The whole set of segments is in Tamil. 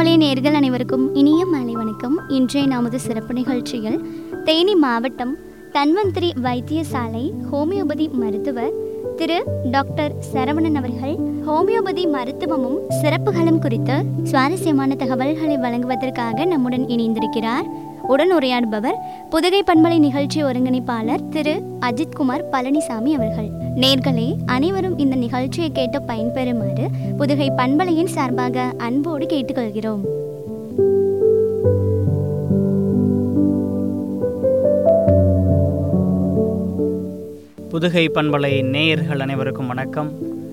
பண்பலை நேர்கள் அனைவருக்கும் இனிய மாலை வணக்கம் இன்றைய நமது சிறப்பு நிகழ்ச்சியில் தேனி மாவட்டம் தன்வந்திரி வைத்தியசாலை ஹோமியோபதி மருத்துவர் திரு டாக்டர் சரவணன் அவர்கள் ஹோமியோபதி மருத்துவமும் சிறப்புகளும் குறித்து சுவாரஸ்யமான தகவல்களை வழங்குவதற்காக நம்முடன் இணைந்திருக்கிறார் உடன் உரையாடுபவர் புதுகை பண்பலை நிகழ்ச்சி ஒருங்கிணைப்பாளர் திரு அஜித்குமார் பழனிசாமி அவர்கள் நேர்களே அனைவரும் இந்த நிகழ்ச்சியை கேட்டு பயன்பெறுமாறு புதுகை பண்பலையின் சார்பாக அன்போடு கேட்டுக்கொள்கிறோம் புதுகை பண்பலை நேயர்கள் அனைவருக்கும் வணக்கம்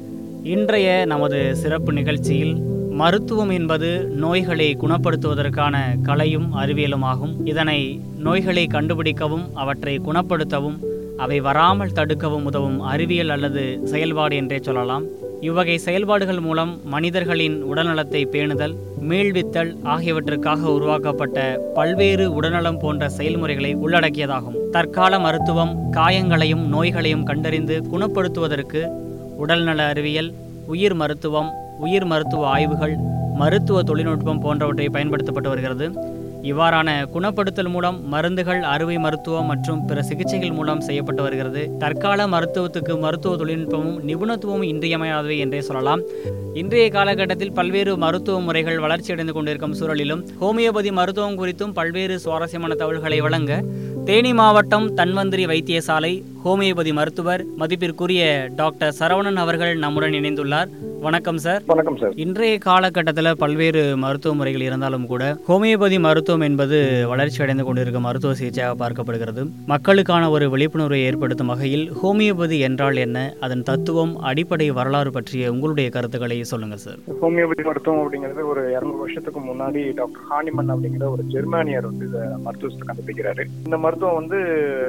இன்றைய நமது சிறப்பு நிகழ்ச்சியில் மருத்துவம் என்பது நோய்களை குணப்படுத்துவதற்கான கலையும் அறிவியலும் ஆகும் இதனை நோய்களை கண்டுபிடிக்கவும் அவற்றை குணப்படுத்தவும் அவை வராமல் தடுக்கவும் உதவும் அறிவியல் அல்லது செயல்பாடு என்றே சொல்லலாம் இவ்வகை செயல்பாடுகள் மூலம் மனிதர்களின் உடல்நலத்தை பேணுதல் மீள்வித்தல் ஆகியவற்றுக்காக உருவாக்கப்பட்ட பல்வேறு உடல்நலம் போன்ற செயல்முறைகளை உள்ளடக்கியதாகும் தற்கால மருத்துவம் காயங்களையும் நோய்களையும் கண்டறிந்து குணப்படுத்துவதற்கு உடல்நல அறிவியல் உயிர் மருத்துவம் உயிர் மருத்துவ ஆய்வுகள் மருத்துவ தொழில்நுட்பம் போன்றவற்றை பயன்படுத்தப்பட்டு வருகிறது இவ்வாறான குணப்படுத்தல் மூலம் மருந்துகள் அறுவை மருத்துவம் மற்றும் பிற சிகிச்சைகள் மூலம் செய்யப்பட்டு வருகிறது தற்கால மருத்துவத்துக்கு மருத்துவ தொழில்நுட்பமும் நிபுணத்துவமும் இன்றியமையாதவை என்றே சொல்லலாம் இன்றைய காலகட்டத்தில் பல்வேறு மருத்துவ முறைகள் வளர்ச்சியடைந்து கொண்டிருக்கும் சூழலிலும் ஹோமியோபதி மருத்துவம் குறித்தும் பல்வேறு சுவாரஸ்யமான தகவல்களை வழங்க தேனி மாவட்டம் தன்வந்திரி வைத்தியசாலை ஹோமியோபதி மருத்துவர் மதிப்பிற்குரிய டாக்டர் சரவணன் அவர்கள் நம்முடன் இணைந்துள்ளார் வணக்கம் சார் வணக்கம் சார் இன்றைய காலகட்டத்தில் பல்வேறு மருத்துவ முறைகள் இருந்தாலும் கூட ஹோமியோபதி மருத்துவம் என்பது வளர்ச்சி அடைந்து கொண்டிருக்கும் மருத்துவ சிகிச்சையாக பார்க்கப்படுகிறது மக்களுக்கான ஒரு விழிப்புணர்வை ஏற்படுத்தும் வகையில் ஹோமியோபதி என்றால் என்ன அதன் தத்துவம் அடிப்படை வரலாறு பற்றிய உங்களுடைய கருத்துக்களை சொல்லுங்கள் சார் ஹோமியோபதி மருத்துவம் அப்படிங்கிறது ஒரு இருநூறு வருஷத்துக்கு முன்னாடி டாக்டர் ஹானிமன் அப்படிங்கிற ஒரு ஜெர்மானியர் வந்து இந்த மருத்துவத்தை கண்டுபிடிக்கிறாரு இந்த மருத்துவம் வந்து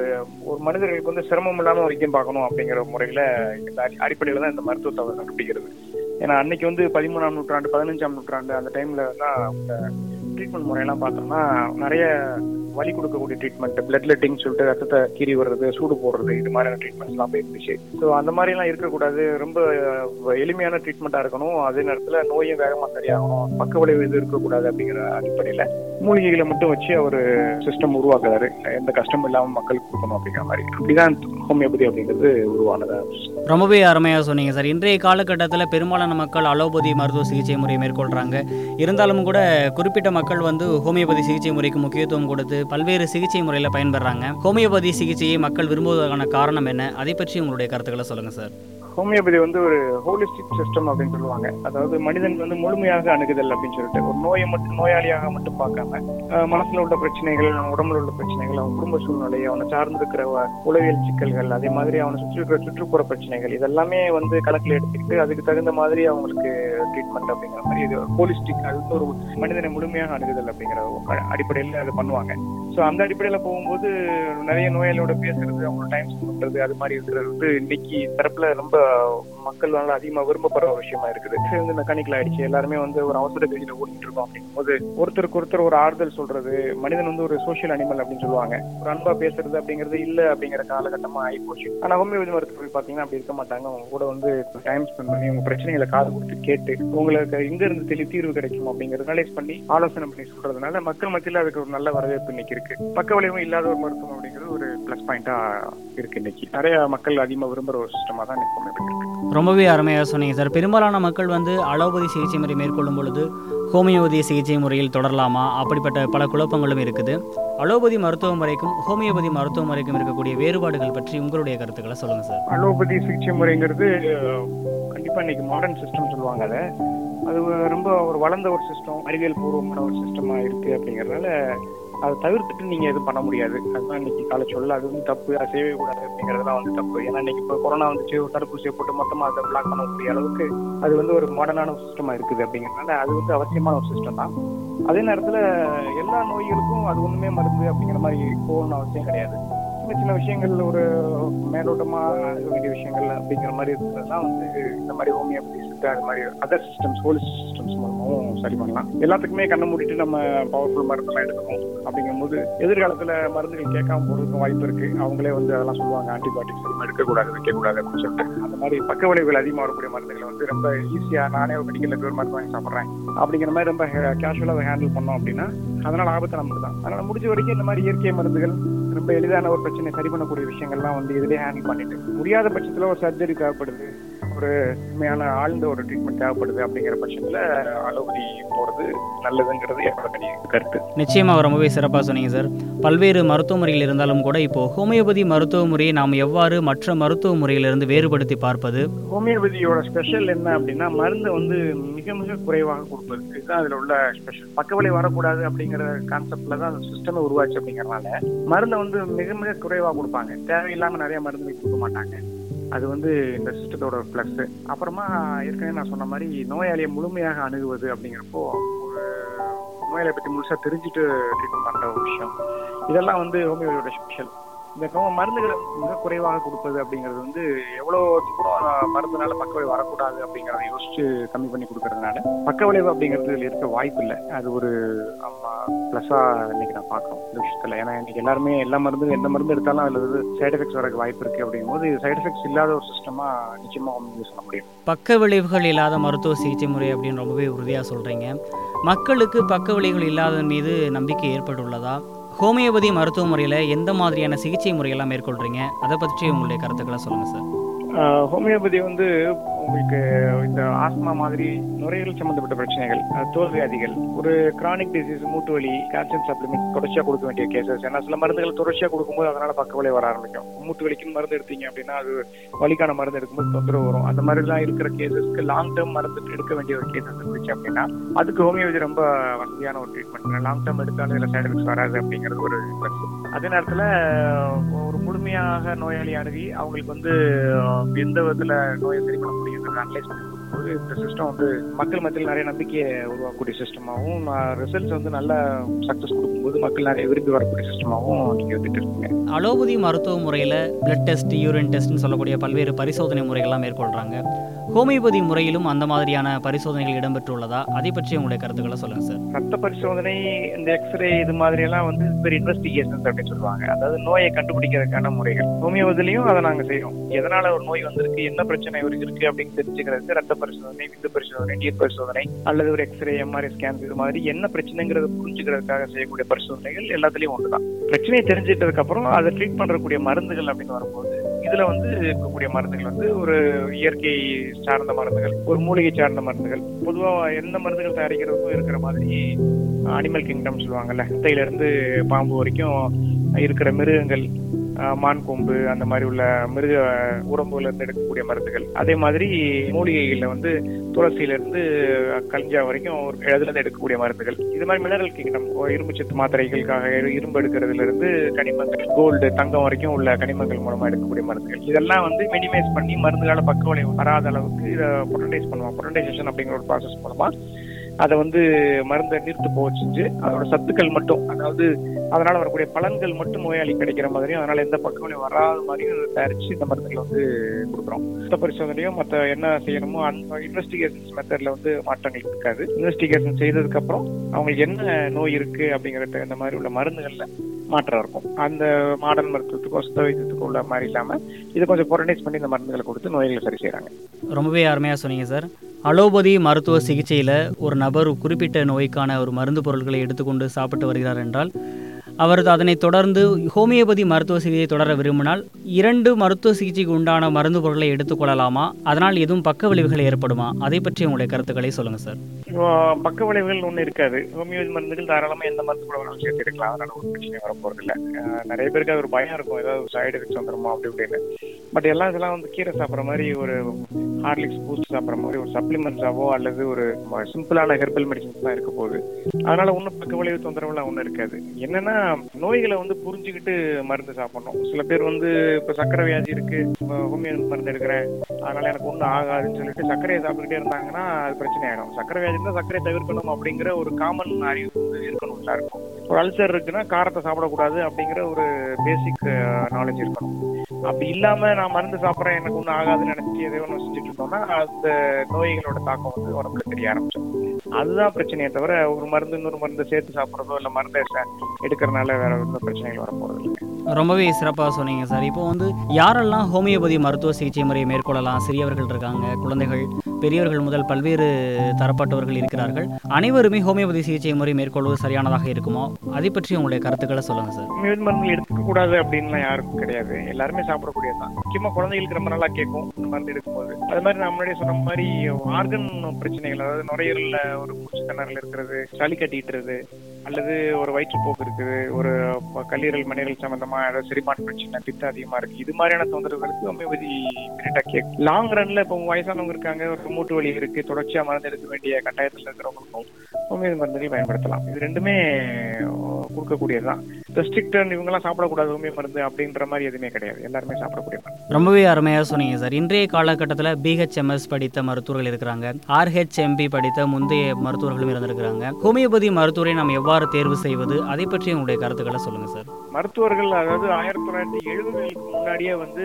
ஒரு மனிதர்களுக்கு வந்து சிரமம் இல்லாம வைத்தியம் பார்க்கணும் அப்படிங்கிற முறையில இந்த அடி- அடிப்படையில தான் இந்த மருத்துவத்தை அவர் கண்டுபிடிக்கிறது ஏன்னா அன்னைக்கு வந்து பதிமூணாம் நூற்றாண்டு பதினஞ்சாம் நூற்றாண்டு அந்த டைம்ல தான் இந்த ட்ரீட்மெண்ட் முறையெல்லாம் பார்த்தோம்னா நிறைய வலி கொடுக்கக்கூடிய ட்ரீட்மெண்ட் பிளட் லெட்டிங் சொல்லிட்டு ரத்தத்தை கீறி வர்றது சூடு போடுறது இது மாதிரியான ட்ரீட்மெண்ட்ஸ் எல்லாம் போயிருந்துச்சு ஸோ அந்த மாதிரி எல்லாம் இருக்கக்கூடாது ரொம்ப அஹ், எளிமையான ட்ரீட்மெண்டா இருக்கணும் அதே நேரத்துல நோயும் வேகமா சரியாகணும் பக்க விளைவு எதுவும் இருக்கக்கூடாது அப்படிங்கிற அடிப்படையில மூலிகைகளை மட்டும் வச்சு அவர் சிஸ்டம் உருவாக்குறாரு எந்த கஷ்டமும் இல்லாம மக்களுக்கு கொடுக்கணும் அப்படிங்கிற மாதிரி அப்படிதான் ஹோமியோபதி அப்படிங்கிறது உருவானதா ரொம்பவே அருமையாக சொன்னீங்க சார் இன்றைய காலகட்டத்தில் பெரும்பாலான மக்கள் அலோபதி மருத்துவ சிகிச்சை முறையை மேற்கொள்கிறாங்க இருந்தாலும் கூட குறிப்பிட்ட மக்கள் வந்து ஹோமியோபதி சிகிச்சை முறைக்கு முக்கியத்துவம் கொடுத்து பல்வேறு சிகிச்சை முறையில் பயன்பெறாங்க ஹோமியோபதி சிகிச்சையை மக்கள் விரும்புவதற்கான காரணம் என்ன அதை பற்றி உங்களுடைய கருத்துக்களை சொல்லுங்கள் சார் ஹோமியோபதி வந்து ஒரு ஹோலிஸ்டிக் சிஸ்டம் அப்படின்னு சொல்லுவாங்க அதாவது மனிதன் வந்து முழுமையாக அணுகுதல் அப்படின்னு சொல்லிட்டு ஒரு நோயை மட்டும் நோயாளியாக மட்டும் பார்க்காம அஹ், மனசுல உள்ள பிரச்சனைகள் அவன் உடம்புல உள்ள பிரச்சனைகள் அவன் குடும்ப சூழ்நிலை அவனை சார்ந்திருக்கிற வ- உளவியல் சிக்கல்கள் அதே மாதிரி அவனை சுற்றி இருக்கிற சுற்றுப்புற பிரச்சனைகள் இதெல்லாமே வந்து கணக்கில் எடுத்துக்கிட்டு அதுக்கு தகுந்த மாதிரி அவங்களுக்கு ட்ரீட்மெண்ட் அப்படிங்கிற மாதிரி இது ஹோலிஸ்டிக் அது வந்து ஒரு மனிதனை முழுமையாக அணுகுதல் அப்படிங்கிற ஒரு அடிப்படையில் அதை பண்ணுவாங்க ஸோ அந்த அடிப்படையில் போகும்போது நிறைய நோயாளியோட பேசுறது அவங்களோட டைம் ஸ்பெண்ட் பண்றது அது மாதிரி இருக்கிறது வந்து இன்னைக்கு தரப்புல ரொம்ப மக்கள் வந்து அதிகமா விரும்பப்படுற ஒரு விஷயமா இருக்குது இது வந்து மெக்கானிக்கல் ஆயிடுச்சு எல்லாருமே வந்து ஒரு அவசர கதியில ஓடிட்டு இருக்கோம் அப்படிங்கும்போது ஒருத்தருக்கு ஒருத்தர் ஒரு ஆறுதல் சொல்றது மனிதன் வந்து ஒரு சோஷியல் அனிமல் அப்படின்னு சொல்லுவாங்க ஒரு அன்பா பேசுறது அப்படிங்கிறது இல்ல அப்படிங்கிற காலகட்டமா ஆகி போச்சு ஆனா ஹோமியோபதி மருத்துவர்கள் பாத்தீங்கன்னா அப்படி இருக்க மாட்டாங்க அவங்க கூட வந்து டைம் ஸ்பெண்ட் பண்ணி உங்க பிரச்சனைகளை காது கொடுத்து கேட்டு உங்களுக்கு எங்க இருந்து தெளி தீர்வு கிடைக்கும் அப்படிங்கறத அனலைஸ் பண்ணி ஆலோசனை பண்ணி சொல்றதுனால மக்கள் மத்தியில அதுக்கு ஒரு நல்ல வரவேற்பு இன்னைக்கு இருக்கு பக்க விளைவும் இல்லாத ஒரு மருத்துவம் அப்படிங்கிறது ஒரு பிளஸ் பாயிண்டா இருக்கு இன்னைக்கு நிறைய மக்கள் அதிகமா விரும்புற ஒரு சிஸ்டமா தான் இன்னைக்கு ஹோமியோபதி இருக்கு ரொம்பவே அருமையாக சொன்னீங்க சார் பெரும்பாலான மக்கள் வந்து அலோபதி சிகிச்சை முறை மேற்கொள்ளும் பொழுது ஹோமியோபதி சிகிச்சை முறையில் தொடரலாமா அப்படிப்பட்ட பல குழப்பங்களும் இருக்குது அலோபதி மருத்துவ முறைக்கும் ஹோமியோபதி மருத்துவ முறைக்கும் இருக்கக்கூடிய வேறுபாடுகள் பற்றி உங்களுடைய கருத்துக்களை சொல்லுங்கள் சார் அலோபதி சிகிச்சை முறைங்கிறது அஹ், கண்டிப்பா இன்னைக்கு மாடர்ன் சிஸ்டம் சொல்லுவாங்க அதை அது ரொம்ப ஒரு வளர்ந்த ஒரு சிஸ்டம் அறிவியல் பூர்வமான ஒரு சிஸ்டமா இருக்கு அப்படிங்கறதுனால அதை தவிர்த்துட்டு நீங்க எதுவும் பண்ண முடியாது அதுதான் இன்னைக்கு கால சொல்ல அது வந்து தப்பு அதை செய்யவே கூடாது அப்படிங்கறதுலாம் வந்து தப்பு ஏன்னா இன்னைக்கு இப்போ கொரோனா வந்துச்சு ஒரு தடுப்பூசியை போட்டு மொத்தமா அதை பிளாக் பண்ண முடிய அளவுக்கு அது வந்து ஒரு மாடர்னான ஒரு சிஸ்டமா இருக்குது அப்படிங்கறதுனால அது வந்து அவசியமான ஒரு சிஸ்டம் தான் அதே நேரத்துல எல்லா நோய்களுக்கும் அது ஒண்ணுமே மருந்து அப்படிங்கிற மாதிரி போகணும்னு அவசியம் கிடையாது சின்ன சின்ன விஷயங்கள் ஒரு மேலோட்டமா அணுக வேண்டிய விஷயங்கள் அப்படிங்கிற மாதிரி இருக்கிறதுலாம் வந்து இந்த மாதிரி ஹோமியோபதி சிஸ்டம் அது மாதிரி அதர் சிஸ்டம்ஸ் ஹோலிஸ்டிக் சிஸ்டம்ஸ் மூலமாகவும் மூலியமாகவும் சரி பண்ணலாம் எல்லாத்துக்குமே கண்ணை மூடிட்டு நம்ம பவர்ஃபுல் மருந்தெல்லாம் எடுக்கணும் அப்படிங்கும்போது எதிர்காலத்துல மருந்துகள் கேட்காம போறதுக்கும் வாய்ப்பு இருக்கு அவங்களே வந்து அதெல்லாம் சொல்லுவாங்க ஆன்டிபயோட்டிக்ஸ் அதிகமாக எடுக்கக்கூடாது வைக்கக்கூடாது அப்படின்னு சொல்லிட்டு அந்த மாதிரி பக்க விளைவுகள் அதிகமாக வரக்கூடிய மருந்துகளை வந்து ரொம்ப ஈஸியா நானே ஒரு மெடிக்கல்ல போய் ஒரு மருந்து வாங்கி சாப்பிட்றேன் அப்படிங்கிற மாதிரி ரொம்ப கேஷுவலாக ஹேண்டில் பண்ணோம் அப்படின்னா அதனால ஆபத்து நமக்கு தான் அதனால முடிஞ்ச வரைக்கும் இந்த மாதிரி இயற்கை மருந்துகள் ரொம்ப எளிதான ஒரு பிரச்சனை சரி பண்ணக்கூடிய விஷயங்கள்லாம் வந்து இதிலே ஹேண்டில் பண்ணிட்டு முடியாத பட்சத்துல ஒரு சர்ஜரி தேவைப்படுது ஒரு உண்மையான ஆழ்ந்த ஒரு ட்ரீட்மெண்ட் தேவைப்படுது அப்படிங்கிற பட்சத்துல அலோபதி போறது நல்லதுங்கிறது என்னோட தனி கருத்து நிச்சயமாக ரொம்பவே சிறப்பாக சொன்னீங்க சார் பல்வேறு மருத்துவ முறைகள் இருந்தாலும் கூட இப்போ ஹோமியோபதி மருத்துவ முறையை நாம் எவ்வாறு மற்ற மருத்துவ முறையிலிருந்து வேறுபடுத்தி பார்ப்பது ஹோமியோபதியோட ஸ்பெஷல் என்ன அப்படின்னா மருந்து வந்து மிக மிக குறைவாக கொடுப்பது இதுதான் அதுல உள்ள ஸ்பெஷல் பக்கவழி வரக்கூடாது அப்படிங்கிற கான்செப்ட்ல தான் அந்த சிஸ்டமே உருவாச்சு அப்படிங்கறதுனால மருந்தை வந்து மிக மிக குறைவா கொடுப்பாங்க தேவையில்லாம நிறைய மருந்துகள் கொடுக்க மாட்டாங்க அது வந்து இந்த சிஸ்டத்தோட பிளஸ் அப்புறமா ஏற்கனவே நான் சொன்ன மாதிரி நோயாளியை முழுமையாக அணுகுவது அப்படிங்கிறப்போ ஒரு நோயாளியை பத்தி முழுசா தெரிஞ்சுட்டு ட்ரீட்மெண்ட் பண்ற ஒரு விஷயம் இதெல்லாம் வந்து ஹோமியோபதியோட ஸ்பெஷல் இந்த கோ- மருந்துகளை மிக குறைவாக கொடுப்பது அப்படிங்கிறது வந்து எவ்வளவு தூரம் மருந்துனால பக்க விளைவு வரக்கூடாது அப்படிங்கறத யோசிச்சு கம்மி பண்ணி கொடுக்கறதுனால பக்க விளைவு அப்படிங்கிறது இதுல இருக்க வாய்ப்பு இல்லை அது ஒரு பிளஸ்ஸா இன்னைக்கு நான் பார்க்கறோம் இந்த விஷயத்துல ஏன்னா இன்னைக்கு எல்லாருமே எல்லா மருந்து எந்த மருந்து எடுத்தாலும் அதுல வந்து சைடு எஃபெக்ட்ஸ் வரக்கு வாய்ப்பு இருக்கு அப்படிங்கும்போது இது சைடு எஃபெக்ட்ஸ் இல்லாத ஒரு சிஸ்டமா நிச்சயமா யூஸ் பண்ண முடியும் பக்க விளைவுகள் இல்லாத மருத்துவ சிகிச்சை முறை அப்படின்னு ரொம்பவே உறுதியாக சொல்கிறீங்க மக்களுக்கு பக்க விளைவுகள் இல்லாததன் மீது நம்பிக்கை ஏற்பட்டுள்ளதா ஹோமியோபதி மருத்துவ முறையில் எந்த மாதிரியான சிகிச்சை முறையெல்லாம் மேற்கொள்கிறீங்க அதை பற்றி உங்களுடைய கருத்துக்களை சொல்லுங்கள் சார் ஆஹ் ஹோமியோபதி வந்து உங்களுக்கு இந்த ஆஸ்மா மாதிரி நுரையீரல் சம்பந்தப்பட்ட பிரச்சனைகள் அஹ் தோல் வியாதிகள் ஒரு கிரானிக் டிசீஸ் மூட்டு வலி கால்சியம் சப்ளிமெண்ட் தொடர்ச்சியா கொடுக்க வேண்டிய கேசஸ் ஏன்னா சில மருந்துகள் தொடர்ச்சியா கொடுக்கும்போது அதனால பக்க விளைவு வர ஆரம்பிக்கும் மூட்டு வலிக்குன்னு மருந்து எடுத்தீங்க அப்படின்னா அது வலிக்கான மருந்து எடுக்கும்போது தொந்தரவு வரும் அந்த மாதிரி எல்லாம் இருக்கிற கேசஸ்க்கு லாங் டேர்ம் மருந்து எடுக்க வேண்டிய ஒரு கேசஸ் இருந்துச்சு அப்படின்னா அதுக்கு ஹோமியோபதி ரொம்ப வசதியான ஒரு ட்ரீட்மெண்ட் லாங் டேர்ம் எடுத்தாலும் இதுல சைடு எஃபெக்ட்ஸ் வராது அப்படிங்கிறது ஒரு plus. அதே நேரத்துல ஒரு முழுமையாக நோயாளி அணுகி அவங்களுக்கு வந்து அஹ், எந்த விதத்துல நோயை சரி பண்ண முடியுங்கிறத அனலைஸ் பண்ணி கொடுக்கும்போது இந்த சிஸ்டம் வந்து மக்கள் மத்தியில் நிறைய நம்பிக்கையை உருவாக்கக்கூடிய சிஸ்டமாகவும் ரிசல்ட்ஸ் வந்து நல்ல சக்சஸ் கொடுக்கும்போது மக்கள் நிறைய விரும்பி வரக்கூடிய சிஸ்டமாகவும் நீங்க வந்துட்டு இருக்கீங்க அலோபதி மருத்துவ முறையில் பிளட் டெஸ்ட் யூரின் டெஸ்ட்னு சொல்லக்கூடிய பல்வேறு பரிசோதனை முறைகள்லாம் மேற்கொள்கிறாங்க ஹோமியோபதி முறையிலும் அந்த மாதிரியான பரிசோதனைகள் இடம்பெற்றுள்ளதா அதை பற்றி உங்களுடைய கருத்துக்களை சொல்லுங்கள் சார் ரத்த பரிசோதனை இந்த எக்ஸ்ரே இது மாதிரி எல்லாம் வந்து பெரிய இன்வெஸ்டிகேஷன்ஸ் அப்படின்னு சொல்லுவாங்க அதாவது நோயை கண்டுபிடிக்கிறதுக்கான முறைகள் ஹோமியோபதிலையும் அதை நாங்க செய்றோம் எதனால ஒரு நோய் வந்திருக்கு என்ன பிரச்சனை இவருக்கு இருக்கு அப்படின்னு தெரிஞ்சுக்கிறதுக்கு ரத்த பரிசோதனை விந்து பரிசோதனை நீர் பரிசோதனை அல்லது ஒரு எக்ஸ்ரே எம்ஆர்ஐ ஸ்கேன் இது மாதிரி என்ன பிரச்சனைங்கிறத புரிஞ்சுக்கிறதுக்காக செய்யக்கூடிய பரிசோதனைகள் எல்லாத்துலயும் ஒன்றுதான் பிரச்சனையை தெரிஞ்சிட்டதுக்கு அப்புறம் அதை ட்ரீட் பண்றக்கூடிய மருந்துகள் அப்படின்னு வரும்போது இதுல வந்து இருக்கக்கூடிய மருந்துகள் வந்து ஒரு இயற்கை சார்ந்த மருந்துகள் ஒரு மூலிகை சார்ந்த மருந்துகள் பொதுவா எந்த மருந்துகள் தயாரிக்கிறதுக்கும் இருக்கிற மாதிரி அனிமல் கிங்டம் சொல்லுவாங்கல்ல முட்டையில இருந்து பாம்பு வரைக்கும் இருக்கிற மிருகங்கள் ஆஹ், மான் கொம்பு அந்த மாதிரி உள்ள மிருக உடம்புல இருந்து எடுக்கக்கூடிய மருந்துகள் அதே மாதிரி மூலிகைகள்ல வந்து துளசியில இருந்து கஞ்சா வரைக்கும் ஒரு இதுல இருந்து எடுக்கக்கூடிய மருந்துகள் இது மாதிரி மினரல் கிங்டம் இரும்பு சத்து மாத்திரைகளுக்காக இரு- இரும்பு எடுக்கிறதுல இருந்து கனிமங்கள் கோல்டு தங்கம் வரைக்கும் உள்ள கனிமங்கள் மூலமா எடுக்கக்கூடிய மருந்துகள் இதெல்லாம் வந்து மினிமைஸ் பண்ணி மருந்துகால பக்க விளைவு வராத அளவுக்கு இதை பொட்டன்டைஸ் பண்ணுவோம் பொட்டன்டைசேஷன் அப்படிங்கிற ஒரு ப்ராசஸ் மூலமா அதை வந்து மருந்தை நிறுத்து போக செஞ்சு அதோட சத்துக்கள் மட்டும் அதாவது அதனால வரக்கூடிய பலன்கள் மட்டும் நோயாளி கிடைக்கிற மாதிரியும் அதனால எந்த பக்கங்களையும் வராத மாதிரியும் தயாரிச்சு இந்த மருந்துகளை வந்து கொடுக்குறோம் ரத்த பரிசோதனையும் மற்ற என்ன செய்யணுமோ அந்த இன்வெஸ்டிகேஷன்ஸ் மெத்தட்ல வந்து மாற்றங்கள் இருக்காது இன்வெஸ்டிகேஷன் செய்ததுக்கு அப்புறம் அவங்களுக்கு என்ன நோய் இருக்கு அப்படிங்கறது இந்த மாதிரி உள்ள மருந்துகள்ல மாற்றம் இருக்கும் அந்த மாடர்ன் மருத்துவத்துக்கோ சித்த வைத்தியத்துக்கோ உள்ள மாதிரி இல்லாம இதை கொஞ்சம் பொரனைஸ் பண்ணி இந்த மருந்துகளை கொடுத்து நோய்களை சரி செய்யறாங்க ரொம்பவே அருமையாக சொன்னீங்க சார் அலோபதி மருத்துவ சிகிச்சையில் ஒரு நபர் குறிப்பிட்ட நோய்க்கான ஒரு மருந்து பொருட்களை எடுத்துக்கொண்டு சாப்பிட்டு வருகிறார் என்றால் அவர் அதனை தொடர்ந்து ஹோமியோபதி மருத்துவ சிகிச்சையை தொடர விரும்பினால் இரண்டு மருத்துவ சிகிச்சைக்கு உண்டான மருந்து பொருட்களை எடுத்துக்கொள்ளலாமா அதனால் எதுவும் பக்க விளைவுகள் ஏற்படுமா அதை பற்றி உங்களுடைய கருத்துக்களை சொல்லுங்கள் சார் இப்போ பக்க விளைவுகள் ஒன்றும் இருக்காது ஹோமியோபதி மருந்துகள் தாராளமா எந்த மருந்து கூட வேணாலும் சேர்த்து எடுக்கலாம் அதனால ஒரு பிரச்சனையும் வர போறது இல்ல அஹ் நிறைய பேருக்கு அது ஒரு பயம் இருக்கும் ஏதாவது சைடு எஃபெக்ட்ஸ் வந்துருமா அப்படி இப்படின்னு பட் எல்லாம் இதெல்லாம் வந்து கீரை சாப்பிட்ற மாதிரி ஒரு ஹார்லிக்ஸ் பூஸ்ட் சாப்பிட்ற மாதிரி ஒரு சப்ளிமெண்ட்ஸாவோ அல்லது ஒரு சிம்பிளான ஹெர்பல் மெடிசன்ஸ் தான் இருக்க போகுது அதனால ஒன்றும் பக்க விளைவு தொந்தரவுலாம் ஒன்றும் இருக்காது என்னன்னா நோய்களை வந்து புரிஞ்சுக்கிட்டு மருந்து சாப்பிடணும் சில பேர் வந்து இப்போ சக்கரை வியாதி இருக்கு ஹோமியோ மருந்து எடுக்கிறேன் அதனால எனக்கு ஒன்றும் ஆகாதுன்னு சொல்லிட்டு சர்க்கரையை சாப்பிட்டுக்கிட்டே இருந்தாங்கன்னா அது பிரச்சனை ஆயிடும் சக்கரை வியாதி இருந்தால் சர்க்கரையை தவிர்க்கணும் அப்படிங்கிற ஒரு காமன் அறிவு வந்து இருக்கணும் எல்லாருக்கும் ஒரு அல்சர் இருக்குன்னா காரத்தை சாப்பிடக்கூடாது அப்படிங்கிற ஒரு பேசிக் நாலேஜ் இருக்கணும் அப்படி இல்லாம நான் மருந்து சாப்பிட்றேன் எனக்கு ஒன்றும் ஆகாதுன்னு நினைச்சிட்டு எதை ஒன்று செஞ்சுட்டு இருந்தோம்னா அந்த நோய்களோட தாக்கம் வந்து உடம்புல தெரிய ஆரம்பிச்சிடும் அதுதான் பிரச்சனையே தவிர ஒரு மருந்து இன்னொரு மருந்து சேர்த்து சாப்பிட்றதோ இல்லை மருந்தை ச- எடுக்கிறனால வேற எந்த பிரச்சனைகள் வரப்போறது இல்லை ரொம்பவே சிறப்பாக சொன்னீங்க சார் இப்போ வந்து யாரெல்லாம் ஹோமியோபதி மருத்துவ சிகிச்சை முறையை மேற்கொள்ளலாம் சிறியவர்கள் இருக்காங்க குழந்தைகள் பெரியவர்கள் முதல் பல்வேறு தரப்பட்டவர்கள் இருக்கிறார்கள் அனைவருமே ஹோமியோபதி சிகிச்சை முறை மேற்கொள்வது சரியானதாக இருக்குமா அதை பற்றி உங்களுடைய கருத்துக்களை சொல்லுங்க சார் மீன் மருந்துகள் எடுத்துக்க கூடாது அப்படின்லாம் யாருக்கும் கிடையாது எல்லாருமே சாப்பிடக்கூடியதுதான் முக்கியமா குழந்தைகளுக்கு ரொம்ப நல்லா கேட்கும் இந்த மருந்து எடுக்கும்போது அது மாதிரி நான் முன்னாடியே சொன்ன மாதிரி ஆர்கன் பிரச்சனைகள் அதாவது நுரையீரல்ல ஒரு மூச்சு திணறல் இருக்கிறது சளி கட்டிட்டுறது அல்லது ஒரு வயிற்றுப்போக்கு இருக்குது ஒரு ப- கல்லீரல் மண்ணீரல் சம்பந்தமா ஏதாவது செரிமான பிரச்சனை பித்தம் அதிகமா இருக்கு இது மாதிரியான தொந்தரவுகளுக்கு ஹோமியோபதி இமீடியட்டா கேட்கும் லாங் ரன்ல இப்போ வயசானவங்க இருக்காங்க ஒரு மூட்டு வலி இருக்கு தொடர்ச்சியா மருந்து எடுக்க வேண்டிய கட்டாயத்தில் இருக்கிறவங்களுக்கும் ஹோமியோபதி மருந்துகள் பயன்படுத்தலாம் இது ரெண்டுமே அஹ், கொடுக்கக்கூடியதுதான் ரெஸ்ட்ரிக்டன் இவங்கெல்லாம் சாப்பிடக்கூடாது ஹோமியோ மருந்து அப்படின்ற மாதிரி எதுவுமே கிடையாது எல்லாருமே சாப்பிடக்கூடிய மருந்து ரொம்பவே அருமையாக சொன்னீங்க சார் இன்றைய காலகட்டத்தில் பிஹெச்எம்எஸ் படித்த மருத்துவர்கள் இருக்கிறாங்க ஆர்ஹெச்எம்பி படித்த முந்தைய மருத்துவர்களும் இருந்திருக்கிறாங்க ஹோமியோபதி மருத்துவரை நாம் எவ்வாறு தேர்வு செய்வது அதை பற்றி உங்களுடைய கருத்துக்களை சொல்லுங்க சார் மருத்துவர்கள் அதாவது ஆயிரத்தி தொள்ளாயிரத்தி எழுபதுகளுக்கு முன்னாடியே வந்து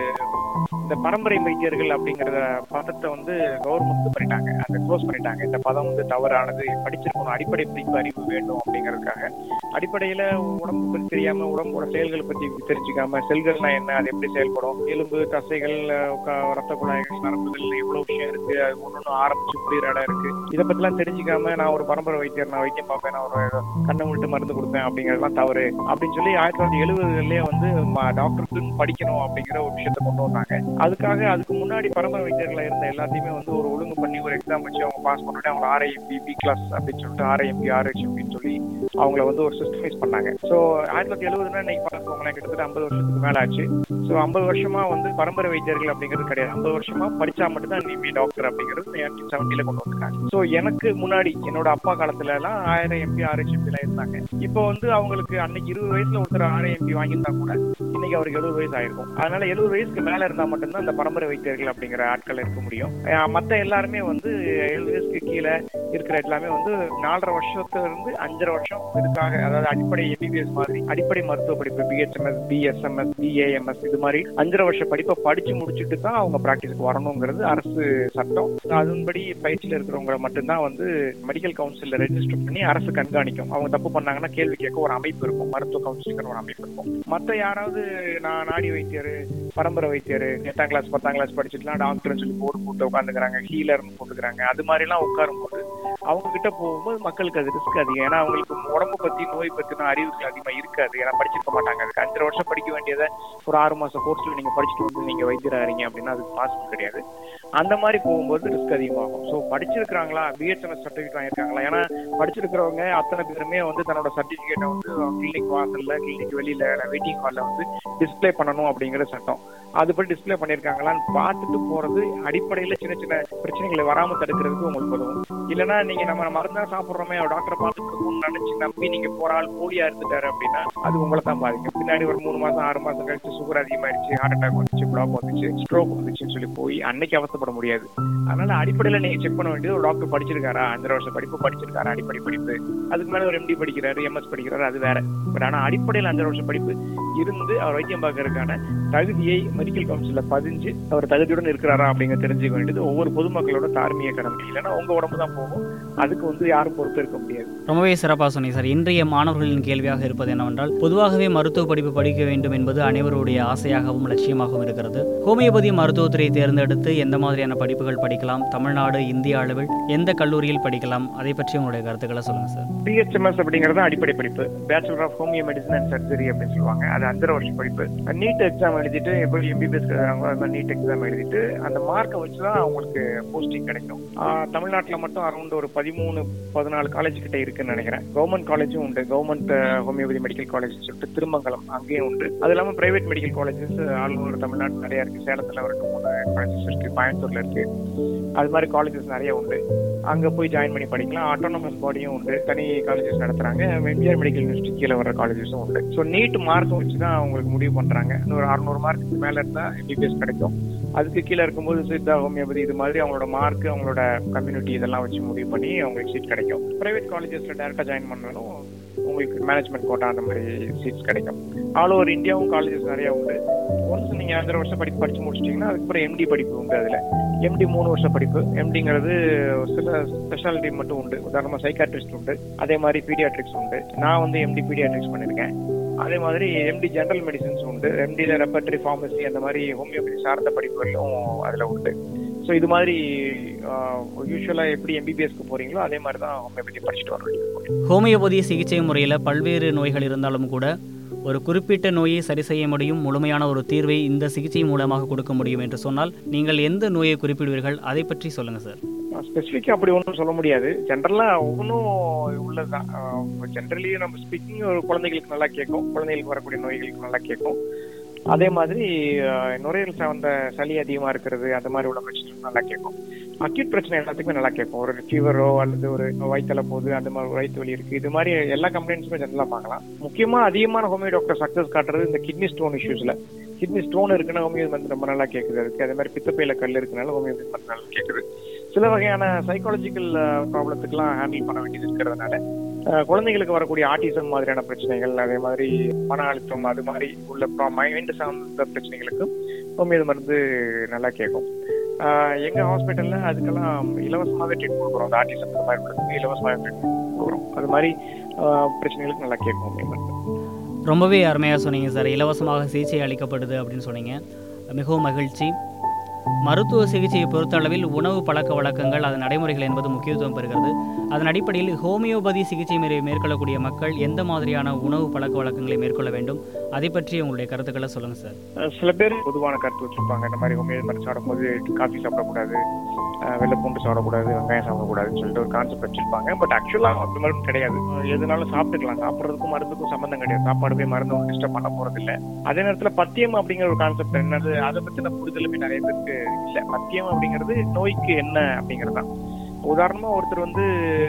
இந்த பரம்பரை வைத்தியர்கள் அப்படிங்கறத பதத்தை வந்து கவர்மெண்ட் பண்ணிட்டாங்க அதை க்ளோஸ் பண்ணிட்டாங்க இந்த பதம் வந்து தவறானது படிச்சிருக்கணும் அடிப்படை படிப்பு அறிவு வேண்டும் அப்படிங்கறதுக்காக அடிப்படையில உடம்பு பத்தி தெரியாம உடம்போட செயல்களை பத்தி தெரிஞ்சுக்காம செல்கள்னா என்ன அது எப்படி செயல்படும் எலும்பு தசைகள் அஹ், க- ரத்த குழாய்கள் நரம்புகள் எவ்வளவு விஷயம் இருக்கு அது ஒன்னொன்னு ஆரம்பிச்சு புரியுற இடம் இருக்கு இதை பத்திலாம் தெரிஞ்சுக்காம நான் ஒரு பரம்பரை வைத்தியர் நான் வைத்தியம் பார்ப்பேன் நான் ஒரு கண்ணை விட்டு மருந்து கொடுப்பேன் அப்படிங்கறதுலாம் தவறு அப்படின்னு சொல்லி ஆயிரத்தி தொள்ளாயிரத்தி எழுபதுலயே வந்து டாக்டருக்கு படிக்கணும் அப்படிங்கிற ஒரு விஷயத்த கொண்டு வந்தாங்க அதுக்காக அதுக்கு முன்னாடி பரம்பரை வைத்தியர்களா இருந்த எல்லாத்தையுமே வந்து ஒரு ஒழுங்கு பண்ணி ஒரு எக்ஸாம் வச்சு அவங்க பாஸ் பண்ணிட்டு அவங்க ஆர்ஐஎம்பி பி கிளாஸ் அப்படின்னு சொல்லிட்டு ஆர்ஐஎம்பி ஆர்ஹெச்எம்பின்னு சொல்லி அவங்கள வந்து ஒரு சிஸ்டமைஸ் பண்ணாங்க ஸோ ஆயிரத்தி தொள்ளாயிரத்தி எழுபதுனா இன்னைக்கு பார்த்துக்கோங்களேன் கிட்டத்தட்ட ஐம்பது வருஷத்துக்கு மேல ஆச்சு ஸோ ஐம்பது வருஷமா வந்து பரம்பரை வைத்தியர்கள் அப்படிங்கிறது கிடையாது ஐம்பது வருஷமா படிச்சா மட்டும்தான் நீ டாக்டர் அப்படிங்கிறது நைன்டீன் செவன்டில கொண்டு வந்திருக்காங்க ஸோ எனக்கு முன்னாடி என்னோட அப்பா காலத்துல எல்லாம் ஆயிரம் எம்பி ஆர்ஹெச்எம்பி எல்லாம் இருந்தாங்க இப்போ வந்து அவங்களுக்கு அன்னைக்கு இருபது வயசுல ஒருத்தர் ஆயிரம் எம்பி வாங்கியிருந்தா கூட இன்னைக்கு அவருக்கு எழுபது வயசு ஆயிருக்கும் அதனால எழுபது வயசுக்கு மேல இருந்தா மட்டும்தான் இந்த பரம்பரை வைத்தியர்கள் அப்படிங்கிற ஆட்கள் இருக்க முடியும் அஹ் மத்த எல்லாருமே வந்து எழுபது வயசுக்கு கீழே இருக்கிற எல்லாமே வந்து நாலரை வருஷத்துல இருந்து அஞ்சரை வருஷம் இதுக்காக அதாவது அடிப்படை எம்பிபிஎஸ் மாதிரி அடிப்படை மருத்துவ படிப்பு பிஹெச்எம்எஸ் பிஎஸ்எம்எஸ் பிஏஎம்எஸ் இது மாதிரி அஞ்சரை வருஷ படிப்பை படிச்சு முடிச்சுட்டு தான் அவங்க பிராக்டிஸ்க்கு வரணுங்கிறது அரசு சட்டம் அதன்படி பயிற்சியில் இருக்கிறவங்க மட்டும்தான் வந்து மெடிக்கல் கவுன்சில்ல ரெஜிஸ்டர் பண்ணி அரசு கண்காணிக்கும் அவங்க தப்பு பண்ணாங்கன்னா கேள்வி கேட்க ஒரு அமைப்பு இருக்கும் மருத்துவ கவுன்சிலிங்கிற ஒரு அமைப்பு இருக்கும் மத்த யாராவது நான் நாடி வைத்தியர் பரம்பரை வைத்தியர் எட்டாம் கிளாஸ் பத்தாம் கிளாஸ் படிச்சுட்டுலாம் டாக்டர்னு சொல்லி போர்டு போட்டு உட்காந்துக்கிறாங்க ஹீலர்னு போட்டுக்கிறாங்க அது மாதிரிலாம் உட்காரும் போது அவங்க கிட்ட போகும்போது மக்களுக்கு அது ரிஸ்க் அதிகம் ஏன்னா அவங்களுக்கு உடம்பு பத்தி நோய் பத்தின அறிவுகள் அதிகமா இருக்காது ஏன்னா படிச்சிருக்க மாட்டாங்க அதுக்கு அஞ்சரை வருஷம் படிக்க வேண்டியதை ஒரு ஆறு மாசம் கோர்ஸ்ல நீங்க படிச்சுட்டு வந்து நீங்க வைத்தியராகிறீங்க அப்படின்னா அது பாசிபிள் கிடையாது அந்த மாதிரி போகும்போது ரிஸ்க் அதிகமாகும் ஸோ படிச்சிருக்கிறாங்களா பிஹெச்எம்எஸ் சர்டிஃபிகேட் வாங்கியிருக்காங்களா ஏன்னா படிச்சிருக்கிறவங்க அத்தனை பேருமே வந்து தன்னோட சர்டிஃபிகேட்டை வந்து கிளினிக் வாசல்ல கிளினிக் வெளியில வெயிட்டிங் ஹால்ல வந்து டிஸ்ப்ளே பண்ணணும் அப்படிங்கிற சட்டம் அதுபடி டிஸ்ப்ளே பண்ணியிருக்காங்களான்னு பார்த்துட்டு போறது அடிப்படையில சின்ன சின்ன பிரச்சனைகளை வராம தடுக்கிறதுக்கு உங்களுக்கு உதவும் இல்லைன்னா நீங்க நம்ம மருந்தா சாப்பிடுறோமே டாக்டர் பார்த்துட்டு இருக்கோம்னு நினைச்சு நம்பி நீங்க போற ஆள் போலியா இருந்துட்டாரு அப்படின்னா அது உங்களை தான் பாதிக்கும் பின்னாடி ஒரு மூணு மாசம் ஆறு மாசம் கழிச்சு சுகர் அதிகமாயிருச்சு ஹார்ட் அட்டாக் வந்துச்சு பிளாக் வந்துச்சு ஸ்ட்ரோக் வந்துச்சுன்னு சொல்லி போய் அன்னைக்கு அவசப்பட முடியாது அதனால அடிப்படையில நீங்க செக் பண்ண வேண்டியது ஒரு டாக்டர் படிச்சிருக்காரா அஞ்சரை வருஷம் படிப்பு படிச்சிருக்காரா அடிப்படை படிப்பு அதுக்கு மேல ஒரு எம்டி படிக்கிறாரு எம்எஸ் படிக்கிறாரு அது வேற பட் ஆனா அடிப்படையில் அஞ்சரை வருஷம் படிப்பு இருந்து அவர் வைத்தியம் பார்க்கறதுக்கான தகுதியை மெடிக்கல் கவுன்சில்ல பதிஞ்சு அவர் தகுதியுடன் இருக்கிறாரா அப்படிங்க தெரிஞ்சுக்க வேண்டியது ஒவ்வொரு பொதுமக்களோட தார்மீக கடமை இல்லைன்னா உங்க உடம்பு தான் போகும் அதுக்கு வந்து யாரும் பொறுப்பு இருக்க முடியாது ரொம்பவே சிறப்பாக சொன்னீங்க சார் இன்றைய மாணவர்களின் கேள்வியாக இருப்பது என்னவென்றால் பொதுவாகவே மருத்துவ படிப்பு படிக்க வேண்டும் என்பது அனைவருடைய ஆசையாகவும் லட்சியமாகவும் இருக்கிறது ஹோமியோபதி மருத்துவத்துறை தேர்ந்தெடுத்து எந்த மாதிரியான படிப்புகள் படிக்கலாம் தமிழ்நாடு இந்திய அளவில் எந்த கல்லூரியில் படிக்கலாம் அதை பற்றி உங்களுடைய கருத்துக்களை சொல்லுங்க சார் பிஹெச்எம்எஸ் அப்படிங்கிறது அடிப்படை படிப்பு bachelor of homeo medicine and surgery அப்படின்னு சொல்லுவாங்க அது அஞ்சரை வருஷம் படிப்பு நீட் எக்ஸாம் எழுதிட்டு எப்படி எம்பிபிஎஸ் அந்த நீட் எக்ஸாம் எழுதிட்டு அந்த மார்க்கை வச்சு தான் அவங்களுக்கு போஸ்டிங் கிடைக்கும் ஆஹ் தமிழ்நாட்டுல மட்டும் அரௌண்ட் ஒரு பதிமூணு பதினாலு காலேஜ் கிட்ட இருக்குன்னு நினைக்கிறேன் கவர்மெண்ட் காலேஜும் உண்டு கவர்மெண்ட் ஹோமியோபதி மெடிக்கல் காலேஜ் சொல்லிட்டு திருமங்கலம் அங்கேயும் உண்டு அது இல்லாம private medical colleges all over Tamil Nadu நிறைய இருக்கு சேலத்துல ஒரு ரெண்டு மூணு காலேஜஸ் இருக்கு கோயம்புத்தூர்ல இருக்கு அது மாதிரி காலேஜஸ் நிறைய உண்டு அங்க போய் ஜாயின் பண்ணி படிக்கலாம் ஆட்டோனமஸ் பாடியும் உண்டு தனி காலேஜஸ் நடத்துறாங்க எம்ஜிஆர் மெடிக்கல் யூனிவர்சிட்டி கீழே வர காலேஜஸும் உண்டு ஸோ நீட் மார்க் வச்சு தான் அவங்களுக்கு முடிவு பண்றாங்க இன்னும் ஒரு அறுநூறு மார்க்கு மேல இருந்தா எம்பிபிஎஸ் கிடைக்கும் அதுக்கு கீழே இருக்கும்போது சித்தா ஹோமியோபதி இது மாதிரி அவங்களோட மார்க் அவங்களோட கம்யூனிட்டி இதெல்லாம் வச்சு முடிவு பண்ணி அவங்களுக்கு சீட் கிடைக்கும் பிரைவேட் காலேஜஸ்ல டேரக்டா ஜாயின் பண்ணாலும் உங்களுக்கு மேனேஜ்மெண்ட் கோட்டா அந்த மாதிரி சீட்ஸ் கிடைக்கும் ஆல் ஓவர் இந்தியாவும் காலேஜஸ் நிறைய உண்டு ஒன்ஸ் நீங்க அஞ்சரை வருஷம் படிப்பு படிச்சு முடிச்சிட்டீங்கன்னா அதுக்கப்புறம் எம்டி படிப்பு உண்டு அதுல எம்டி மூணு வருஷம் படிப்பு எம்டிங்கிறது சில ஸ்பெஷாலிட்டி மட்டும் உண்டு உதாரணமா சைக்காட்ரிஸ்ட் உண்டு அதே மாதிரி பீடியாட்ரிக்ஸ் உண்டு நான் வந்து எம்டி பீடியாட்ரிக்ஸ் பண்ணிருக்கேன் அதே மாதிரி எம்டி ஜெனரல் மெடிசன்ஸ் உண்டு எம்டியில் ரெப்பர்டரி ஃபார்மசி அந்த மாதிரி ஹோமியோபதி சார்ந்த படிப்புகளும் அதில் உண்டு ஸோ இது மாதிரி யூஸ்வலாக எப்படி எம்பிபிஎஸ்க்கு போறீங்களோ அதே மாதிரி தான் ஹோமியோபதி படிச்சுட்டு வர வேண்டியது ஹோமியோபதி சிகிச்சை முறையில் பல்வேறு நோய்கள் இருந்தாலும் கூட ஒரு குறிப்பிட்ட நோயை சரி செய்ய முடியும் முழுமையான ஒரு தீர்வை இந்த சிகிச்சை மூலமாக கொடுக்க முடியும் என்று சொன்னால் நீங்கள் எந்த நோயை குறிப்பிடுவீர்கள் அதை பற்றி சொல்லுங்க சார் ஸ்பெசிஃபிக்காக அப்படி ஒன்றும் சொல்ல முடியாது ஜென்ரலாக ஒவ்வொன்றும் உள்ளதுதான் ஜென்ரலி நம்ம ஸ்பீக்கிங் ஒரு குழந்தைகளுக்கு நல்லா கேட்கும் குழந்தைகளுக்கு வரக்கூடிய நோய்களுக்கு நல்லா கேட்கும் அதே மாதிரி அஹ், நுரையீரல் சார்ந்த சளி அதிகமா இருக்கிறது அந்த மாதிரி உள்ள பிரச்சனைகள் நல்லா கேட்கும் அக்யூட் பிரச்சனை எல்லாத்துக்குமே நல்லா கேட்கும் ஒரு ஃபீவரோ அல்லது ஒரு வயிற்றுல போகுது அந்த மாதிரி ஒரு வயிற்று வலி இருக்கு இது மாதிரி எல்லா கம்ப்ளைண்ட்ஸுமே ஜென்ரலா பார்க்கலாம் முக்கியமா அதிகமான ஹோமியோ டாக்டர் சக்சஸ் காட்டுறது இந்த கிட்னி ஸ்டோன் இஷ்யூஸ்ல கிட்னி ஸ்டோன் இருக்குன்னா ஹோமியோ வந்து ரொம்ப நல்லா கேட்குது அதுக்கு அதே மாதிரி பித்தப்பையில கல் இருக்குனால ஹோமியோ வந்து நல்லா கேட்குது சில வகையான சைக்காலஜிக்கல் ப்ராப்ளத்துக்குலாம் ஹேண்டில் பண்ண வேண்டியது இருக்கிறதுனால அஹ், குழந்தைங்களுக்கு வரக்கூடிய ஆட்டிசம் மாதிரியான பிரச்சனைகள் அதே மாதிரி மன அழுத்தம் அது மாதிரி உள்ள மைண்ட் சார்ந்த பிரச்சனைகளுக்கும் ஹோமியோ மருந்து நல்லா கேட்கும் ஆஹ் எங்க ஹாஸ்பிட்டல்ல அதுக்கெல்லாம் இலவசமாவே ட்ரீட் கொடுக்குறோம் அந்த ஆட்டிசம் இந்த மாதிரி உள்ளதுக்கு இலவசமாவே ட்ரீட்மெண்ட் கொடுக்குறோம் அது மாதிரி ஆஹ் பிரச்சனைகளுக்கு நல்லா கேட்கும் ஹோமியோ மருந்து ரொம்பவே அருமையாக சொன்னீங்க சார் இலவசமாக சிகிச்சை அளிக்கப்படுது அப்படின்னு சொன்னீங்க மிகவும் மகிழ்ச்சி மருத்துவ சிகிச்சையை பொறுத்தளவில் உணவு பழக்க வழக்கங்கள் அதன் நடைமுறைகள் என்பது முக்கியத்துவம் பெறுகிறது அதன் அடிப்படையில் ஹோமியோபதி சிகிச்சை முறை மேற்கொள்ளக்கூடிய மக்கள் எந்த மாதிரியான உணவு பழக்க வழக்கங்களை மேற்கொள்ள வேண்டும் அதை பற்றி உங்களுடைய கருத்துக்களை சொல்லுங்கள் சார் அஹ் சில பேர் பொதுவான கருத்து வச்சிருப்பாங்க இந்த மாதிரி ஹோமியோ மருந்து சாப்பிடும்போது காஃபி சாப்பிடக்கூடாது அஹ் வெள்ளை பூண்டு சாப்பிடக்கூடாது வெங்காயம் சாப்பிடக்கூடாதுன்னு சொல்லிட்டு ஒரு கான்செப்ட் வச்சிருப்பாங்க பட் ஆக்சுவலா அந்த மாதிரி கிடையாது அஹ் எதுனாலும் சாப்பிட்டுக்கலாம் சாப்பிட்றதுக்கும் மருந்துக்கும் சம்மந்தம் கிடையாது சாப்பாடு போய் மருந்து ஒன்று டிஸ்டர்ப் பண்ண போறது இல்ல அதே நேரத்துல பத்தியம் அப்படிங்கிற ஒரு கான்செப்ட் என்னது அதை பத்தின புரிதலுமே நிறைய பேருக்கு இல்ல பத்தியம் அப்படிங்கிறது நோய்க்கு என்ன அப்படிங்கிறது தான் உதாரணமா ஒருத்தர் வந்து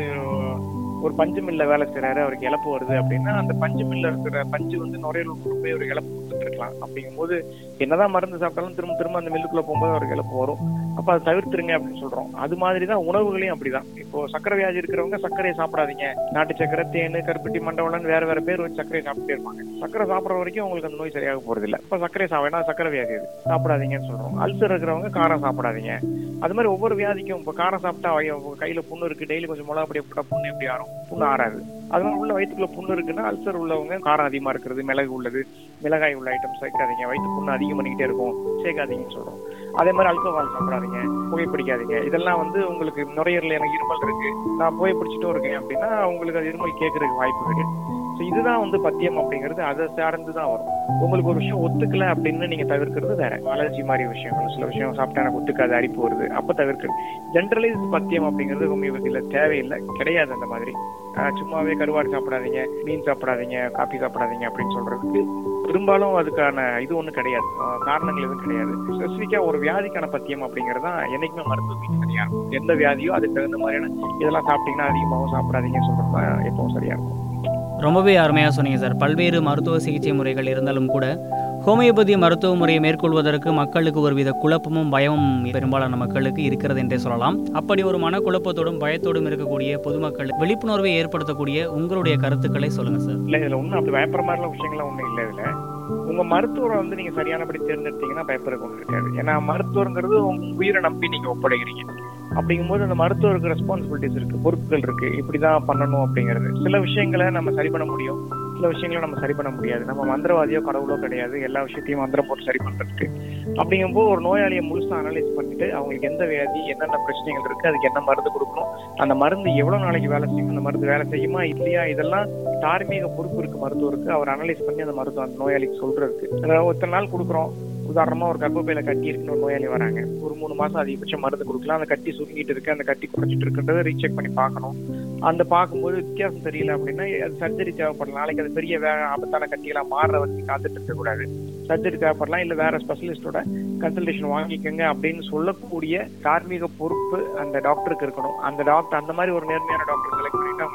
ஒரு பஞ்சு மில்ல வேலை செய்யறாரு அவருக்கு இழப்பு வருது அப்படின்னா அந்த பஞ்சு மில்ல இருக்கிற பஞ்சு வந்து நுரையீரல் கொண்டு போய் ஒரு இழப்பு கொடுத்துட்டு இருக்கலாம் அப்படிங்கும்போது என்னதான் மருந்து சாப்பிட்டாலும் திரும்ப திரும்ப அந்த மில்லுக்குள்ள போகும்போது அவருக்கு இழப்பு வரும் அப்ப அதை தவிர்த்துருங்க அப்படின்னு சொல்றோம் அது மாதிரி தான் உணவுகளையும் அப்படிதான் இப்போ சக்கரை வியாதி இருக்கிறவங்க சர்க்கரையை சாப்பிடாதீங்க நாட்டு சக்கரை தேன் கருப்பட்டி மண்டவளம் வேற வேற பேர் வச்சு சர்க்கரையை சாப்பிட்டே இருப்பாங்க சக்கரை சாப்பிடுற வரைக்கும் உங்களுக்கு அந்த நோய் சரியாக போறது இல்ல இப்ப சர்க்கரை சாப்பிடா சக்கரை வியாதி அது சாப்பிடாதீங்கன்னு சொல்றோம் அல்சர் இருக்கிறவங்க காரம் சாப்பிடாதீங்க அது மாதிரி ஒவ்வொரு வியாதிக்கும் இப்போ காரம் சாப்பிட்டா ஐயோ, உங்க கையில புண்ணு இருக்கு டெய்லி கொஞ்சம் மிளகா பொடியை போட்டா புண்ணு எப்படி ஆறும் புண்ணு ஆறாது அது மாதிரி உள்ள வயிற்றுக்குள்ள புண்ணு இருக்குன்னா அல்சர் உள்ளவங்க காரம் அதிகமா இருக்கிறது மிளகு உள்ளது மிளகாய் உள்ள ஐட்டம் சேர்க்காதீங்க வயிற்று புண்ணு அதிகம் பண்ணிக்கிட்டே இருக்கும் சேர்க்காதீங்கன்னு சொல்றோம் அதே மாதிரி அல்கோஹால் சாப்பிடாதீங்க புகைப்பிடிக்காதீங்க இதெல்லாம் வந்து உங்களுக்கு நுரையீரல் எனக்கு இருமல் இருக்கு நான் புகைப்பிடிச்சிட்டும் இருக்கேன் அப்படின்னா உங்களுக்கு அது இருமல் கேட்கறதுக்கு வாய்ப்பு இருக்கு ஸோ இதுதான் வந்து பத்தியம் அப்படிங்கிறது அதை சார்ந்து தான் வரும் உங்களுக்கு ஒரு விஷயம் ஒத்துக்கல அப்படின்னு நீங்க தவிர்க்கிறது வேற அலர்ஜி மாதிரி விஷயங்கள் சில விஷயம் சாப்பிட்டா எனக்கு ஒத்துக்காது அரிப்பு வருது அப்ப தவிர்க்கிறது ஜென்ரலைஸ் பத்தியம் அப்படிங்கிறது ஹோமியோபதியில தேவையில்லை கிடையாது அந்த மாதிரி ஆஹ் சும்மாவே கருவாடு சாப்பிடாதீங்க மீன் சாப்பிடாதீங்க காபி சாப்பிடாதீங்க அப்படின்னு சொல்றதுக்கு பெரும்பாலும் அதுக்கான இது ஒண்ணும் கிடையாது ஆஹ் காரணங்கள் எதுவும் கிடையாது ஸ்பெசிஃபிக்கா ஒரு வியாதிக்கான பத்தியம் அப்படிங்கிறது தான் என்னைக்குமே மருத்துவத்துக்கு சரியா இருக்கும் எந்த வியாதியோ அதுக்கு தகுந்த மாதிரியான இதெல்லாம் சாப்பிட்டீங்கன்னா அதிகமாகவும் சாப்பிடாதீங்கன்னு சொல்றது தான் எப்பவும் சரியா இருக்கும் ரொம்பவே அருமையாக சொன்னீங்க சார் பல்வேறு மருத்துவ சிகிச்சை முறைகள் இருந்தாலும் கூட ஹோமியோபதி மருத்துவ முறையை மேற்கொள்வதற்கு மக்களுக்கு ஒருவித குழப்பமும் பயமும் பெரும்பாலான மக்களுக்கு இருக்கிறது என்றே சொல்லலாம் அப்படி ஒரு மனக்குழப்பத்தோடும் பயத்தோடும் இருக்கக்கூடிய பொதுமக்கள் விழிப்புணர்வை ஏற்படுத்தக்கூடிய உங்களுடைய கருத்துக்களை சொல்லுங்க சார் இல்ல இதுல ஒண்ணும் அப்படி பயப்படுற மாதிரிலாம் விஷயங்கள்லாம் ஒண்ணும் இல்ல இதுல உங்க மருத்துவரை வந்து நீங்க சரியானபடி தேர்ந்தெடுத்தீங்கன்னா பயப்படுறதுக்கு ஒண்ணும் இருக்காது ஏன்னா மருத்துவங்கிறது உங்க உயிரை நம்பி நீங்க ஒப்படைக்கிறீங்க அப்படிங்கும்போது அந்த மருத்துவருக்கு ரெஸ்பான்சிபிலிட்டிஸ் இருக்கு பொறுப்புகள் இருக்கு இப்படிதான் பண்ணணும் அப்படிங்கிறது சில விஷயங்களை நம்ம சரி பண்ண முடியும் சில விஷயங்களை நம்ம சரி பண்ண முடியாது நம்ம மந்திரவாதியோ கடவுளோ கிடையாது எல்லா விஷயத்தையும் மந்திரம் போட்டு சரி பண்றதுக்கு அப்படிங்கும்போது ஒரு நோயாளியை முழுசா அனலைஸ் பண்ணிட்டு அவங்களுக்கு எந்த வியாதி என்னென்ன பிரச்சனைகள் இருக்கு அதுக்கு என்ன மருந்து கொடுக்கணும் அந்த மருந்து எவ்வளவு நாளைக்கு வேலை செய்யும் அந்த மருந்து வேலை செய்யுமா இல்லையா இதெல்லாம் தார்மீக பொறுப்பு இருக்கு மருத்துவருக்கு அவர் அனலைஸ் பண்ணி அந்த மருத்துவம் அந்த நோயாளிக்கு சொல்றதுக்கு அதாவது ஒருத்தர் நாள் கொடுக்குறோம் உதாரணமா ஒரு கர்ப்பப்பையில கட்டி இருக்குன்னு ஒரு நோயாளி வராங்க ஒரு மூணு மாசம் அதிகபட்சம் மருந்து கொடுக்கலாம் அந்த கட்டி சுருங்கிட்டு இருக்கு அந்த கட்டி குறைச்சிட்டு இருக்குன்றத ரீசெக் பண்ணி பார்க்கணும் அந்த பார்க்கும்போது வித்தியாசம் தெரியல அப்படின்னா அது சர்ஜரி தேவைப்படலாம் நாளைக்கு அது பெரிய வே ஆபத்தான கட்டிகளா மாறுற வரைக்கும் காத்துட்டு இருக்க கூடாது சர்ஜரி தேவைப்படலாம் இல்ல வேற ஸ்பெஷலிஸ்டோட கன்சல்டேஷன் வாங்கிக்கோங்க அப்படின்னு சொல்லக்கூடிய தார்மீக பொறுப்பு அந்த டாக்டருக்கு இருக்கணும் அந்த டாக்டர் அந்த மாதிரி ஒரு நேர்மையான டாக்டர் செலக்ட் பண்ணிட்டு அவங்களுக்கு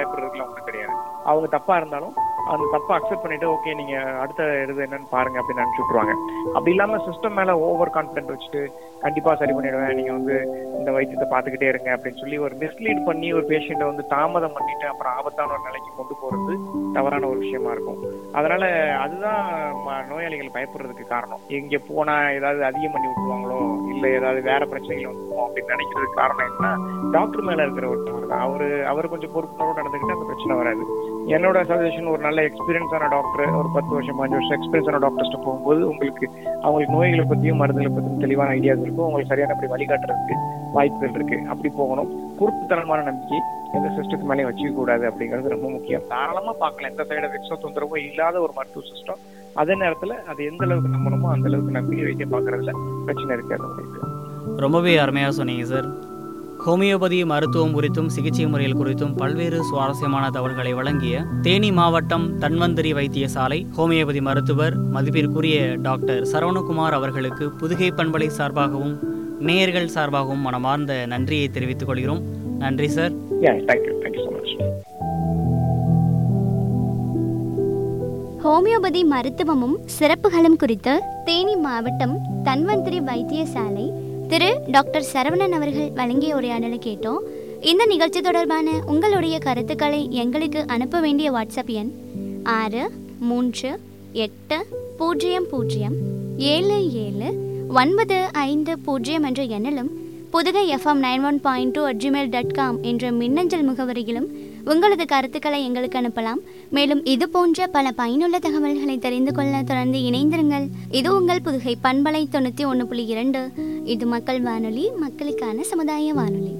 பயப்படுறதுக்குலாம் ஒன்றும் கிடையாது அவங்க தப்பா இருந்தாலும் அந்த தப்பை அக்செப்ட் பண்ணிட்டு ஓகே நீங்க அடுத்த இது என்னன்னு பாருங்க அப்படின்னு அனுப்பிச்சு விட்டுருவாங்க அப்படி இல்லாம சிஸ்டம் மேல ஓவர் கான்பிடன்ட் வச்சுட்டு கண்டிப்பா சரி பண்ணிடுவேன் நீங்க வந்து இந்த வைத்தியத்தை பார்த்துக்கிட்டே இருங்க அப்படின்னு சொல்லி ஒரு மிஸ்லீட் பண்ணி ஒரு பேஷண்ட்டை வந்து தாமதம் பண்ணிட்டு அப்புறம் ஆபத்தான ஒரு நிலைக்கு கொண்டு போறது தவறான ஒரு விஷயமா இருக்கும் அதனால அதுதான் ம- நோயாளிகள் பயப்படுறதுக்கு காரணம் எங்க போனா ஏதாவது அதிகம் பண்ணி விட்டுருவாங்களோ இல்ல ஏதாவது வேற பிரச்சனைகள் வந்துருமோ அப்படின்னு நினைக்கிறதுக்கு காரணம் என்னன்னா டாக்டர் மேல இருக்கிற ஒரு தவறு தான் அவரு அவர் கொஞ்சம் பொறுப்புணர்வு நடந்துக்கிட்டு அந்த பிரச்சனை வராது என்னோட சஜஷன் ஒரு நல்ல எக்ஸ்பீரியன்ஸான டாக்டர் ஒரு பத்து வருஷம் பாஞ்சு வருஷம் எக்ஸ்பீரியன்ஸான டாக்டர்ஸ்ட்ட போகும்போது உங்களுக்கு அவங்களுக்கு நோய்களை பத்தியும் மருந்துகளை பத்தியும் தெளிவான ஐடியாஸ் இருக்கும் உங்களுக்கு சரியான அப்படி வழிகாட்டுறதுக்கு வாய்ப்புகள் இருக்கு அப்படி போகணும் குருட்டுத்தனமான நம்பிக்கை எந்த சிஸ்டத்து மேலேயும் வச்சுக்க கூடாது அப்படிங்கிறது ரொம்ப முக்கியம் தாராளமா பார்க்கலாம் எந்த சைடு எஃபெக்ட்ஸோ தொந்தரவோ இல்லாத ஒரு மருத்துவ சிஸ்டம் அதே நேரத்துல அது எந்த அளவுக்கு நம்பணுமோ அந்த அளவுக்கு நம்பி வைக்க பாக்குறதுல பிரச்சனை இருக்காது உங்களுக்கு ரொம்பவே அருமையாக சொன்னீங்க சார் ஹோமியோபதி மருத்துவம் குறித்தும் சிகிச்சை முறைகள் குறித்தும் பல்வேறு சுவாரஸ்யமான தகவல்களை வழங்கிய தேனி மாவட்டம் தன்வந்திரி வைத்தியசாலை ஹோமியோபதி மருத்துவர் மதிப்பிற்குரிய டாக்டர் சரவணகுமார் அவர்களுக்கு புதுகை பண்பலை சார்பாகவும் நேயர்கள் சார்பாகவும் மனமார்ந்த நன்றியை தெரிவித்துக் கொள்கிறோம் நன்றி சார் யா தேங்க்யூ தேங்க்யூ ஸோ மச் ஹோமியோபதி மருத்துவமும் சிறப்புகளும் குறித்து தேனி மாவட்டம் தன்வந்திரி வைத்தியசாலை திரு டாக்டர் சரவணன் அவர்கள் வழங்கிய உரையாடலை கேட்டோம் இந்த நிகழ்ச்சி தொடர்பான உங்களுடைய கருத்துக்களை எங்களுக்கு அனுப்ப வேண்டிய வாட்ஸ்அப் எண் ஆறு மூன்று எட்டு பூஜ்ஜியம் பூஜ்ஜியம் ஏழு ஏழு ஒன்பது ஐந்து பூஜ்ஜியம் என்ற எண்ணிலும் Pudugai FM nine one point two at Gmail dot com என்ற மின்னஞ்சல் முகவரியிலும் உங்களது கருத்துக்களை எங்களுக்கு அனுப்பலாம் மேலும் இது போன்ற பல பயனுள்ள தகவல்களை தெரிந்து கொள்ள தொடர்ந்து இணைந்திருங்கள் இது உங்கள் புதுகை பண்பலை தொண்ணூற்றி ஒன்று புள்ளி இரண்டு இது மக்கள் வானொலி மக்களுக்கான சமுதாய வானொலி